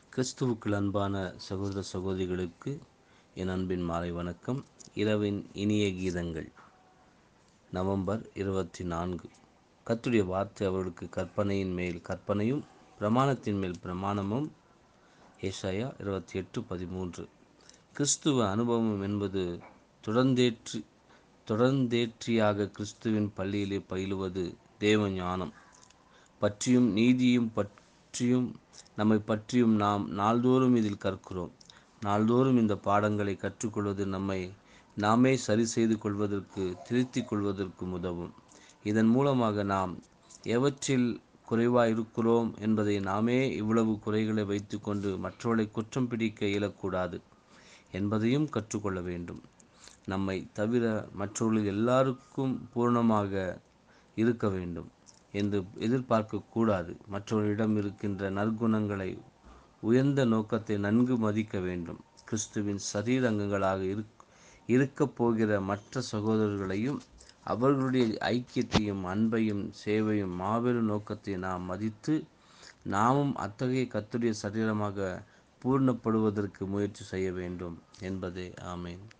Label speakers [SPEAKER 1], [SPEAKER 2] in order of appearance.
[SPEAKER 1] கிறிஸ்துவுக்குள் அன்பான சகோதர சகோதரிகளுக்கு என் அன்பின் மாலை வணக்கம் இரவின் இனிய கீதங்கள் நவம்பர் இருபத்தி நான்கு கத்துடைய வார்த்தை அவர்களுக்கு கற்பனையின் மேல் கற்பனையும் பிரமாணத்தின் மேல் பிரமாணமும் ஏசாயா இருபத்தி எட்டு பதிமூன்று கிறிஸ்துவ அனுபவம் என்பது தொடர்ந்தேற்றி தொடர்ந்தேற்றியாக கிறிஸ்துவின் பள்ளியிலே பயிலுவது தேவ ஞானம் பற்றியும் நீதியும் பற்றியும் நம்மை பற்றியும் நாம் நாள்தோறும் இதில் கற்கிறோம் நாள்தோறும் இந்த பாடங்களை கற்றுக்கொள்வது நம்மை நாமே சரி செய்து கொள்வதற்கு திருத்திக் கொள்வதற்கும் உதவும் இதன் மூலமாக நாம் எவற்றில் குறைவாக இருக்கிறோம் என்பதை நாமே இவ்வளவு குறைகளை வைத்துக்கொண்டு மற்றவர்களை குற்றம் பிடிக்க இயலக்கூடாது என்பதையும் கற்றுக்கொள்ள வேண்டும் நம்மை தவிர மற்றவர்கள் எல்லாருக்கும் பூர்ணமாக இருக்க வேண்டும் என்று எதிர்பார்க்கக்கூடாது மற்றவர்களிடம் இருக்கின்ற நற்குணங்களை உயர்ந்த நோக்கத்தை நன்கு மதிக்க வேண்டும் கிறிஸ்துவின் சரீரங்கங்களாக இரு இருக்கப் போகிற மற்ற சகோதரர்களையும் அவர்களுடைய ஐக்கியத்தையும் அன்பையும் சேவையும் மாபெரும் நோக்கத்தை நாம் மதித்து நாமும் அத்தகைய கத்துடைய சரீரமாக பூர்ணப்படுவதற்கு முயற்சி செய்ய வேண்டும் என்பதே ஆமேன்